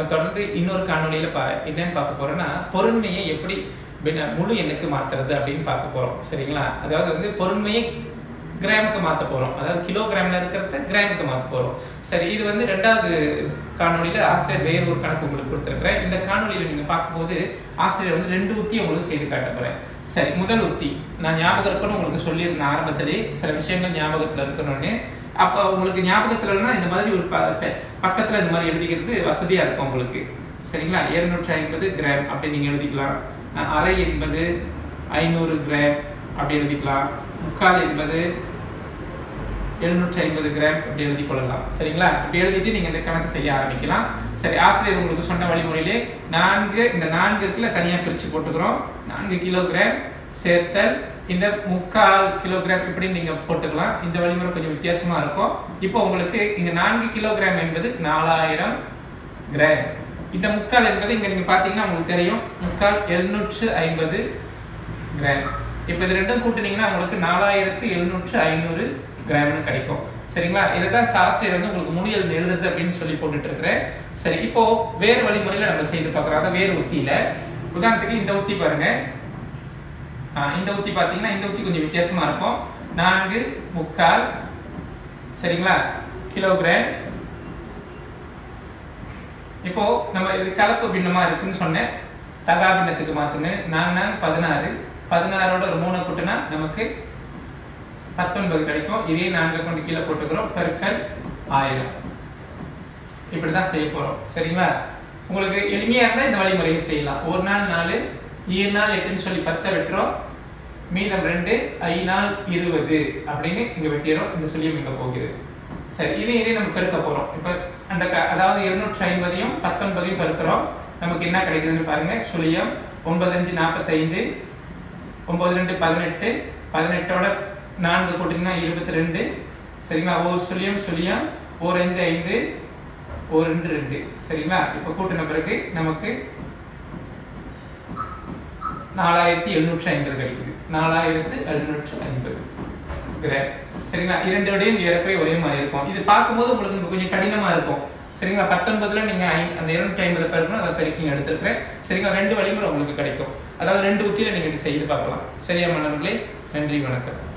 தொடர்ந்து இன்னொரு காணொலியில பா என்னன்னு பார்க்க போறோம்னா பொருண்மையை எப்படி பின்ன- முழு எண்ணுக்கு மாத்துறது அப்படின்னு பார்க்க போறோம் சரிங்களா அதாவது வந்து பொருண்மையை கிராமுக்கு மாத்த போறோம் அதாவது கிலோகிராம்ல இருக்கிறத கிராமுக்கு மாத்த போறோம் சரி இது வந்து ரெண்டாவது காணொளியில ஆசிரியர் வேறு ஒரு கணக்கு உங்களுக்கு கொடுத்துருக்கிறேன் இந்த காணொளியில நீங்க பார்க்கும்போது ஆசிரியர் வந்து ரெண்டு உத்தி உங்களுக்கு செய்து காட்ட போறேன் சரி முதல் உத்தி நான் ஞாபகம் இருக்கணும் உங்களுக்கு சொல்லியிருந்தேன் ஆரம்பத்திலே சில விஷயங்கள் ஞாபகத்துல இருக்கணும்னு அப்போ உங்களுக்கு ஞாபகத்துல இல்லைன்னா இந்த மாதிரி ஒரு ப- ச- பக்கத்துல இந்த மாதிரி எழுதிக்கிறது வசதியா இருக்கும் உங்களுக்கு சரிங்களா இருநூற்றி ஐம்பது கிராம் அப்படி நீங்க எழுதிக்கலாம் அஹ் அரை என்பது ஐநூறு கிராம் அப்படி எழுதிக்கலாம் முக்கால் என்பது எழுநூற்றி ஐம்பது கிராம் இப்படி எழுதி கொள்ளலாம் சரிங்களா இப்படி எழுதிட்டு நீங்க இந்த கணக்கு செய்ய ஆரம்பிக்கலாம் சரி ஆசிரியர் உங்களுக்கு சொன்ன வழிமுறையிலே நான்கு இந்த நான்கு இருக்குல்ல தனியா பிரிச்சு போட்டுக்கிறோம் நான்கு கிலோகிராம் சேர்த்தல் இந்த முக்கால் கிலோகிராம் இப்படி நீங்க போட்டுக்கலாம் இந்த வழிமுறை கொஞ்சம் வித்தியாசமா இருக்கும் இப்போ உங்களுக்கு இங்க நான்கு கிலோகிராம் என்பது நாலாயிரம் கிராம் இந்த முக்கால் என்பது இங்க நீங்க பாத்தீங்கன்னா உங்களுக்கு தெரியும் முக்கால் எழுநூற்று ஐம்பது கிராம் இப்போ இது ரெண்டும் கூட்டுனீங்கன்னா உங்களுக்கு நாலாயிரத்து எழுநூற்று ஐநூறு கிராம்னு கிடைக்கும் சரிங்களா இதை தான் சாஸ்திரியர் வந்து உங்களுக்கு முடியல் எழுதுறது அப்படின்னு சொல்லி போட்டுட்டு இருக்கிறேன் சரி இப்போ வேறு வழிமுறையில நம்ம செய்து பார்க்குறோம் அதாவது வேறு உத்தியில உதாரணத்துக்கு இந்த உத்தி பாருங்க ஆ, இந்த உத்தி பார்த்தீங்கன்னா இந்த உத்தி கொஞ்சம் வித்தியாசமா இருக்கும் நான்கு முக்கால் சரிங்களா கிலோகிராம் இப்போ நம்ம இது கலப்பு பின்னமா இருக்குன்னு சொன்னேன் தகா பின்னத்துக்கு மாத்துங்க நான் நான் பதினாறு பதினாறோட ஒரு மூணை கூட்டினா நமக்கு பத்தொன்பது கிடைக்கும் இதே நான்கு கொண்டு கீழே போட்டுக்கிறோம் பெருக்கல் ஆயிரம் இப்படிதான் செய்ய போறோம் சரிங்களா உங்களுக்கு எளிமையா இருந்தா இந்த வழிமுறையை செய்யலாம் ஒரு நாள் நாலு ஈர் நாள் எட்டுன்னு சொல்லி பத்தை வெட்டுறோம் மீதம் ரெண்டு ஐ நாள் இருபது அப்படின்னு இங்க வெட்டிடுறோம் இந்த சொல்லியும் இங்க போகிறது சரி இதே இதே நம்ம பெருக்க போறோம் இப்ப அந்த க- அதாவது இருநூற்றி ஐம்பதையும் பத்தொன்பதையும் பெருக்கிறோம் நமக்கு என்ன கிடைக்குதுன்னு பாருங்க சுழியம் ஒன்பது அஞ்சு நாற்பத்தைந்து ஒன்பது ரெண்டு பதினெட்டு பதினெட்டோட நான்கு கூட்டிங்கன்னா இருபத்தி ரெண்டு சரிங்களா ஒரு சுழியம் சுழியம் ஒரு ஐந்து ஐந்து ஒரு ரெண்டு ரெண்டு சரிங்களா இப்போ கூட்டின பிறகு நமக்கு நாலாயிரத்தி எழுநூற்றி ஐம்பது கிடைக்குது நாலாயிரத்து எழுநூற்றி ஐம்பது கிராம் சரிங்களா இரண்டு விடையும் ஏறக்குறைய ஒரே மாதிரி இருக்கும் இது பார்க்கும்போது உங்களுக்கு இங்க கொஞ்சம் கடினமா இருக்கும் சரிங்களா பத்தொன்பதுல நீங்க ஐ- அந்த இருநூற்றி ஐம்பது பெருக்கணும் அதை பெருக்கிங்க எடுத்துருக்கேன் சரிங்களா ரெண்டு வழிமுறை உங்களுக்கு கிடைக்கும் அதாவது ரெண்டு உத்தியில நீங்க இப்படி செய்து பார்க்கலாம் சரியா மாணவர்களே நன்றி வணக்கம்